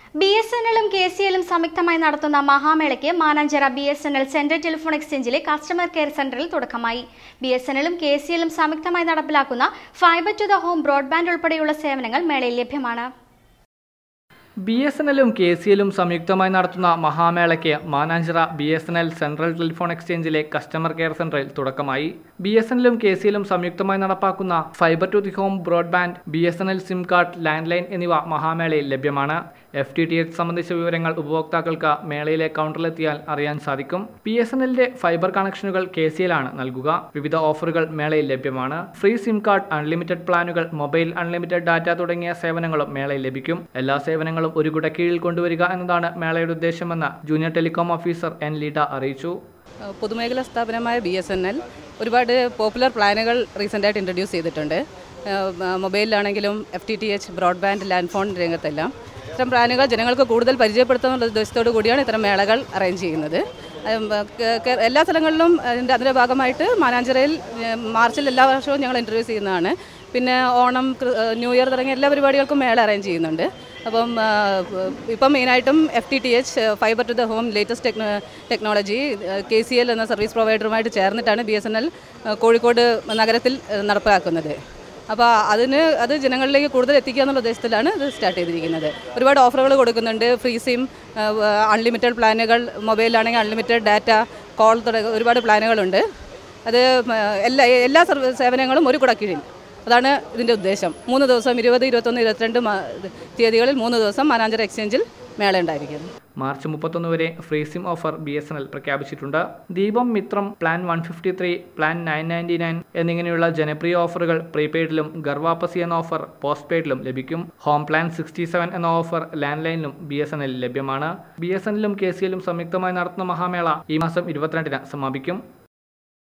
B S N എല്ലും K C എല്ലും സംയുക്തമായി നടത്തുന്ന മഹാമേളയ്ക്ക് Mananchira B S N L central telephone എക്സ്ചേഞ്ചിലെ കസ്റ്റമർ കെയർ സെന്ററിൽ തുടക്കമായി ബി എസ് എൻ എല്ലും കെ സി എല്ലും സംയുക്തമായി നടപ്പിലാക്കുന്ന fibre to the home broadband ഉൾപ്പെടെയുള്ള സേവനങ്ങൾ മേളയിൽ ലഭ്യമാണ് ബി എസ് എൻ എല്ലും കെ സി എല്ലും സംയുക്തമായി നടത്തുന്ന മഹാമേളയ്ക്ക് Mananchira B S N L central telephone എക്സ്ചേഞ്ചിലെ കസ്റ്റമർ കെയർ സെന്ററിൽ തുടക്കമായി ബി എസ് എൻ എല്ലും കെ സി എല്ലും സംയുക്തമായി നടപ്പാക്കുന്ന fibre to the home broadband B S N L sim card land line എന്നിവ മഹാമേളയിൽ ലഭ്യമാണ് എഫ് ടി ടി എച്ച് സംബന്ധിച്ച വിവരങ്ങൾ ഉപഭോക്താക്കൾക്ക് മേളയിലെ കൗണ്ടറിലെത്തിയാൽ അറിയാൻ സാധിക്കും ബി എസ് എൻ എല്ലിന്റെ ഫൈബർ കണക്ഷനുകൾ കെ സി എൽ ആണ് നൽകുക വിവിധ ഓഫറുകൾ മേളയിൽ ലഭ്യമാണ് ഫ്രീ സിം കാർഡ് അൺലിമിറ്റഡ് പ്ലാനുകൾ മൊബൈൽ അൺലിമിറ്റഡ് ഡാറ്റ തുടങ്ങിയ സേവനങ്ങളും മേളയിൽ ലഭിക്കും എല്ലാ സേവനങ്ങളും ഒരു കുടക്കീഴിൽ കൊണ്ടുവരിക എന്നതാണ് മേളയുടെ ഉദ്ദേശമെന്ന് junior telecom officer N Leeda അറിയിച്ചു പൊതുമേഖലാ സ്ഥാപനമായ ബി എസ് എൻ എൽ ഒരുപാട് പോപ്പുലർ പ്ലാനുകൾ റീസെൻ്റായിട്ട് ഇൻട്രൊഡ്യൂസ് ചെയ്തിട്ടുണ്ട് ഏഹ് മൊബൈലിലാണെങ്കിലും F T T H broadband land phone രംഗത്തെല്ലാം ഇത്തരം പ്ലാനുകൾ ജനങ്ങൾക്ക് കൂടുതൽ പരിചയപ്പെടുത്താനുള്ള ഉദ്ദേശത്തോടു കൂടിയാണ് ഇത്തരം മേളകൾ അറേഞ്ച് ചെയ്യുന്നത് ഏഹ് കേ- കേ- എല്ലാ സ്ഥലങ്ങളിലും അതിൻ്റെ അതിൻ്റെ ഭാഗമായിട്ട് മാനാഞ്ചിറയിൽ ഏഹ് മാർച്ചിൽ എല്ലാ വർഷവും ഞങ്ങൾ ഇൻട്രൊഡ്യൂസ് ചെയ്യുന്നതാണ് പിന്നെ ഓണം ക്രി- ഏഹ് ന്യൂ ഇയർ തുടങ്ങിയ എല്ലാ പരിപാടികൾക്കും മേള അറേഞ്ച് ചെയ്യുന്നുണ്ട് അപ്പം ആ, ഇപ്പം മെയിനായിട്ടും F T T H fibre to the home latest techno technology K C L എന്ന സർവീസ് പ്രൊവൈഡറുമായിട്ട് ചേർന്നിട്ടാണ് B S N L Kozhikode നഗരത്തിൽ ഏഹ്, നടപ്പാക്കുന്നത് അപ്പോൾ അതിന് അത് ജനങ്ങളിലേക്ക് കൂടുതൽ എത്തിക്കുക എന്നുള്ള ഉദ്ദേശത്തിലാണ് ഇത് സ്റ്റാർട്ട് ചെയ്തിരിക്കുന്നത് ഒരുപാട് ഓഫറുകൾ കൊടുക്കുന്നുണ്ട് ഫ്രീ സിം അൺലിമിറ്റഡ് പ്ലാനുകൾ മൊബൈലിലാണെങ്കിൽ അൺലിമിറ്റഡ് ഡാറ്റ കോൾ തുടങ്ങിയ ഒരുപാട് പ്ലാനുകളുണ്ട് അത് ഉം, എല്ലാ എല്ലാ സർവ സേവനങ്ങളും ഒരു കുടക്കീഴിൽ അതാണ് ഇതിൻ്റെ ഉദ്ദേശം മൂന്ന് ദിവസം ഇരുപത് ഇരുപത്തൊന്ന് ഇരുപത്തിരണ്ട് മാ- തീയതികളിൽ മൂന്ന് ദിവസം മാനാഞ്ചിറ എക്സ്ചേഞ്ചിൽ മേള ഉണ്ടായിരിക്കും മാർച്ച് മുപ്പത്തൊന്ന് വരെ free sim offer B S N L പ്രഖ്യാപിച്ചിട്ടുണ്ട് Deepam Mithram plan one fifty three plan nine ninety nine എന്നിങ്ങനെയുള്ള ജനപ്രിയ ഓഫറുകൾ പ്രീപെയ്ഡിലും ഗർവാപ്പസി എന്ന ഓഫർ പോസ്റ്റ് പെയ്ഡിലും ലഭിക്കും ഹോം പ്ലാൻ സിക്സ്റ്റി സെവൻ എന്ന ഓഫർ ലാൻഡ് ലൈനിലും ബി എസ് എൻ എല്ലിൽ ലഭ്യമാണ് ബി എസ് എൻ എല്ലും കെ സി എല്ലും സംയുക്തമായി നടത്തുന്ന മഹാമേള ഈ മാസം ഇരുപത്തിരണ്ടിന് സമാപിക്കും